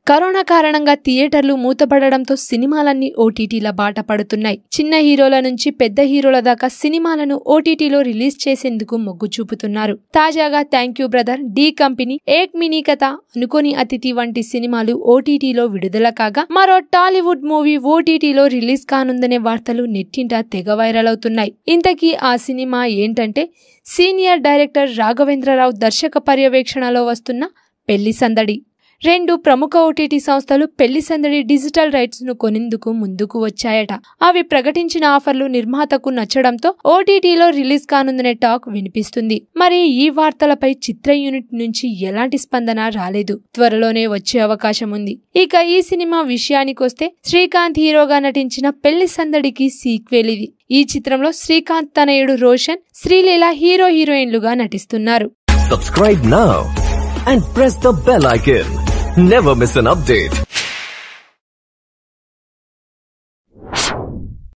Corona కారణంగా థియేటర్లు మూతపడడంతో సినిమాలన్నీ ఓటీటీల బాట పడుతున్నాయి చిన్న హీరోల నుంచి పెద్ద హీరోల దాకా సినిమాలను ఓటీటీలో రిలీజ్ చేసేందుకు మొగ్గు చూపుతున్నారు తాజాగా thank you brother D company Ek Mini Katha Anukoni Athidhi వంటి సినిమాలు ఓటీటీలో విడుదల కాగా మరో టాలీవుడ్ మూవీ ఓటీటీలో రిలీజ్ కానుందనే వార్తలు నెట్టింట తెగ వైరల్ అవుతున్నాయి ఇంతకీ ఆ సినిమా ఏంటంటే సీనియర్ డైరెక్టర్ రాఘవేంద్రరావు దర్శక పర్యవేక్షణలో వస్తున్న పెళ్లి సందడి రెండు ప్రముఖ ఓటీటీ సంస్థలు పెళ్లి సందడి డిజిటల్ రైట్స్ ను కొనేందుకు ముందుకు వచ్చాయట అవి ప్రకటించిన ఆఫర్లు నిర్మాతకు నచ్చడంతో ఓటీటీలో రిలీజ్ కానుందనే టాక్ వినిపిస్తుంది మరి ఈ వార్తలపై చిత్ర యూనిట్ నుంచి ఎలాంటి స్పందన రాలేదు త్వరలోనే వచ్చే అవకాశం ఉంది ఇక ఈ సినిమా విషయానికొస్తే శ్రీకాంత్ హీరోగా నటించిన పెళ్లి సందడికి సీక్వెల్ ఇది ఈ చిత్రంలో శ్రీకాంత్ తనయుడు రోషన్ శ్రీలీల హీరో హీరోయిన్లుగా నటిస్తున్నారు Subscribe now and press the bell icon. Never miss an update.